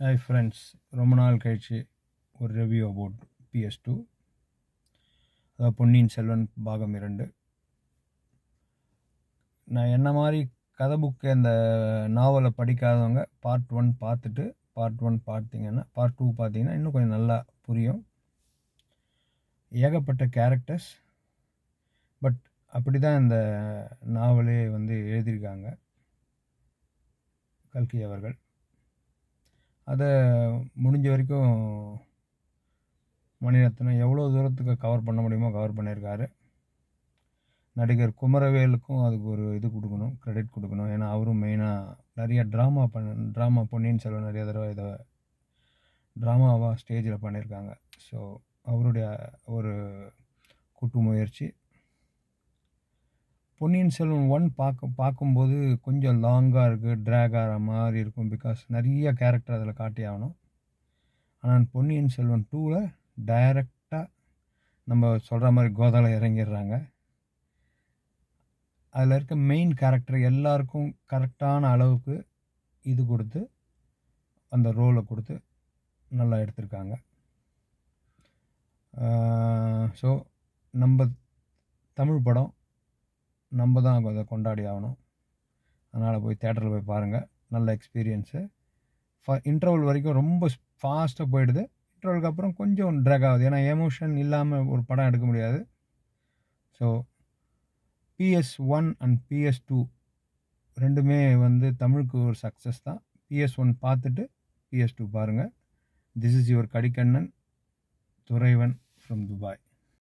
hi friends ரொம்ப நாள் கழிச்சு ஒரு ரிவ்யூ அபவுட் பிஎஸ் டூ அதாவது பொன்னியின் செல்வன் பாகம் இரண்டு நான் என்ன மாதிரி கதை புக்கு அந்த நாவலை படிக்காதவங்க பார்ட் ஒன் பார்த்துட்டு பார்ட் ஒன் பார்த்தீங்கன்னா பார்ட் டூ பார்த்தீங்கன்னா இன்னும் கொஞ்சம் நல்லா புரியும் ஏகப்பட்ட கேரக்டர்ஸ் பட் அப்படி தான் இந்த நாவலே வந்து எழுதியிருக்காங்க கல்கி அவர்கள் அதை முடிஞ்ச வரைக்கும் மணிரத்னம் எவ்வளோ தூரத்துக்கு கவர் பண்ண முடியுமோ கவர் பண்ணியிருக்காரு நடிகர் குமரவேலுக்கும் அதுக்கு ஒரு இது கொடுக்கணும் க்ரெடிட் கொடுக்கணும் ஏன்னா அவரும் மெயினாக நிறைய ட்ராமா பண்ண ட்ராமா பொன்னியின் செல்வன் நிறைய தடவை இதை ட்ராமாவாக ஸ்டேஜில் பண்ணியிருக்காங்க ஸோ அவருடைய ஒரு கூட்டு முயற்சி பொன்னியின் செல்வன் ஒன் பார்க்க பார்க்கும்போது கொஞ்சம் லாங்காக இருக்குது ட்ராக் ஆகிற மாதிரி இருக்கும் பிகாஸ் நிறைய கேரக்டர் அதில் காட்டி ஆகணும் ஆனால் பொன்னியின் செல்வன் டூவில் டைரக்டாக நம்ம சொல்கிற மாதிரி கோதால இறங்கிடுறாங்க அதில் இருக்க மெயின் கேரக்டர் எல்லாருக்கும் கரெக்டான அளவுக்கு இது கொடுத்து அந்த ரோலை கொடுத்து நல்லா எடுத்திருக்காங்க ஸோ நம்ம தமிழ் படம் நம்ம தான் அதை கொண்டாடி ஆகணும் அதனால் போய் தேட்டரில் போய் பாருங்கள் நல்ல எக்ஸ்பீரியன்ஸு ஃப இன்டர்வல் வரைக்கும் ரொம்ப ஃபாஸ்ட்டாக போயிடுது இன்டர்வலுக்கு அப்புறம் கொஞ்சம் ட்ராக் ஆகுது ஏன்னா எமோஷன் இல்லாமல் ஒரு படம் எடுக்க முடியாது so PS one and PS two ரெண்டுமே வந்து தமிழுக்கு ஒரு சக்ஸஸ் தான் பிஎஸ் ஒன் பார்த்துட்டு பிஎஸ் டூ பாருங்கள் this is your Kadikannan Thuraivan from Dubai